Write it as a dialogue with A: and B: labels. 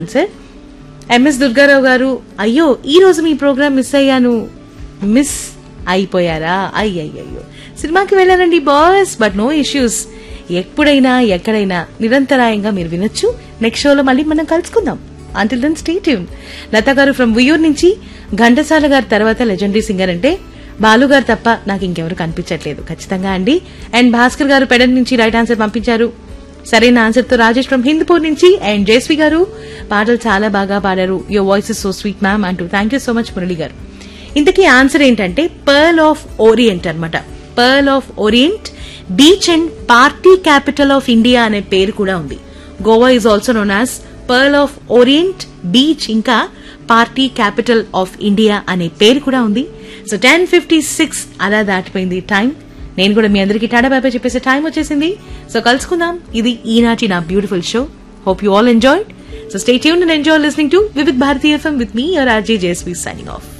A: sir MS Durgarao గారు అయ్యో ఈ రోజు మీ ప్రోగ్రామ్ మిస్ అయ్యాను మిస్ అయిపోయారా అయ్యయ్యో సినిమాకి వెళ్ళారండి బాస్ బట్ నో ఇష్యూస్ ఎప్పుడైనా ఎక్కడైనా నిరంతరాయంగా మీరు వినొచ్చు నెక్స్ట్ షోలో మళ్ళీ మనం కలుసుకుందాం until then stay tune Latha గారు ఫ్రమ్ ఉయ్యూర్ నుంచి ఘంటసాల గారి తర్వాత లెజెండరీ సింగర్ అంటే బాలు గారు తప్ప నాకు ఇంకెవరు కనిపించట్లేదు ఖచ్చితంగా అండి అండ్ భాస్కర్ గారు పెడన్ నుంచి రైట్ ఆన్సర్ పంపించారు సరైన ఆన్సర్ తో రాజేష్ ఫ్రమ్ హిందూపూర్ నుంచి అండ్ జయశ్రీ గారు పాటలు చాలా బాగా పాడారు your voice is so sweet ma'am అంటూ thank you so much Murali గారు ఇంతకీ ఆన్సర్ ఏంటంటే పర్ల్ ఆఫ్ ఓరియంట్ అన్నమాట pearl of orient beach and party capital of India అనే పేరు కూడా ఉంది Goa is also known as pearl of orient beach ఇంకా పార్టీ క్యాపిటల్ ఆఫ్ ఇండియా అనే పేరు కూడా ఉంది సో టెన్ ఫిఫ్టీ సిక్స్ అలా దాటిపోయింది టైం నేను కూడా మీ అందరికీ టాడా బాబాయ్ చెప్పేసే టైం వచ్చేసింది సో కలుసుకుందాం ఇది ఈనాటి నా beautiful show hope you all enjoy so stay tune and enjoy listening to Vividh Bharati FM with me your RJ JSV signing of